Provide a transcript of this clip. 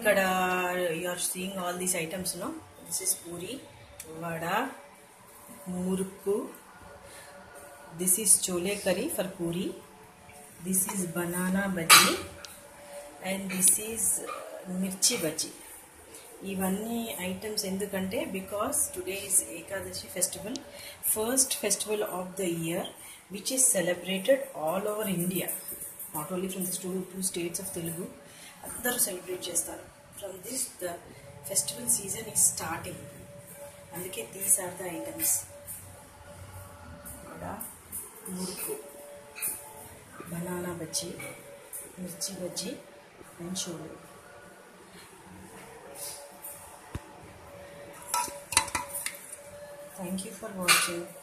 ఇక్కడ you are seeing all these items no this is puri vada murukku this is chole curry for puri this is banana bajji and this is mirchi bajji ఇవన్నీ ఐటమ్స్ ఎందుకంటే because today is Ekadashi festival first festival of the year which is celebrated all over India not only from this two two states of Telugu అందరూ celebrate చేస్తారు from this the festival season is starting అందుకే these are the items vada murukku banana bajji mirchi bajji and షోలు Thank you for watching.